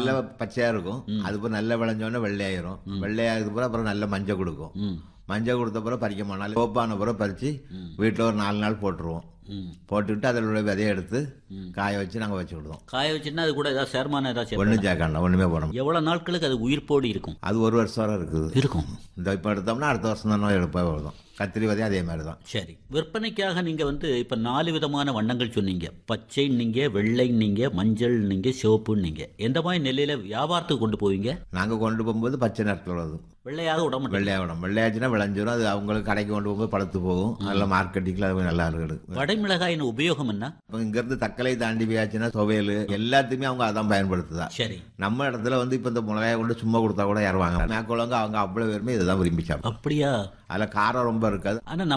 நல்ல பச்சையா இருக்கும் அது அப்புறம் நல்ல விளைஞ்சோடனே வெள்ளையாயிரும் வெள்ளையாகிறது பிறகு அப்புறம் நல்ல மஞ்சள் கொடுக்கும் ம் மஞ்சள் கொடுத்த பிறகு பறிக்க மாட்டோம் சோப்பான பிறகு பறிச்சு வீட்டில் ஒரு நாலு நாள் போட்டுருவோம் ம் போட்டுக்கிட்டு அதில் உள்ள விதையை எடுத்து காய வச்சு நாங்கள் வச்சு விடுவோம் காய வச்சுன்னா அது கூட ஏதாவது சேர்மானம் ஏதாவது சேர்க்கணும். ஒன்றும் சேர்க்காண்டா ஒன்றுமே போட மாட்டோம். எவ்வளவு நாட்களுக்கு அது உயிர்ப்போடு இருக்கும் அது ஒரு வருஷம் வரை இருக்குது இருக்கும் இந்த இப்போ எடுத்தோம்னா அடுத்த வருஷம் தான் எடுப்பா வருதும் கத்திரி விதையும் அதே மாதிரி தான் சரி விற்பனைக்காக நீங்க வந்து இப்ப நாலு விதமான வண்ணங்கள் சொன்னீங்க பச்சை நீங்க வெள்ளை நீங்க மஞ்சள் நீங்க சிவப்பு நீங்க எந்த மாதிரி நிலையில வியாபாரத்துக்கு கொண்டு போவீங்க நாங்கள் கொண்டு போகும்போது பச்சை நேரத்தில் வருது வெள்ளையாக விட மாட்டீங்க வெள்ளையாக விடும் வெள்ளையாச்சுன்னா விளைஞ்சிரும் அது அவங்களுக்கு கடைக்கு கொண்டு போகும்போது பழுத்து போகும் அதில் மார்க்கெட்டிங்கில் அது நல்லா இருக்குது வடைமிளகாயின் உபயோகம் என்ன இப்போ இங்கேருந்து தக்கலை தாண்டி போயாச்சுன்னா துவையல் எல்லாத்தையுமே அவங்க அதான் பயன்படுத்துதா சரி நம்ம இடத்துல வந்து இப்போ இந்த மிளகாயை கொண்டு சும்மா கொடுத்தா கூட யாருவாங்க மேற்கொள்ளவங்க அவங்க அவ்வளோ பேருமே இதுதான் விரும்பி சாப்பிடும் அப்படியா அதில் காரம் ரொம்ப இருக்காது ஆனா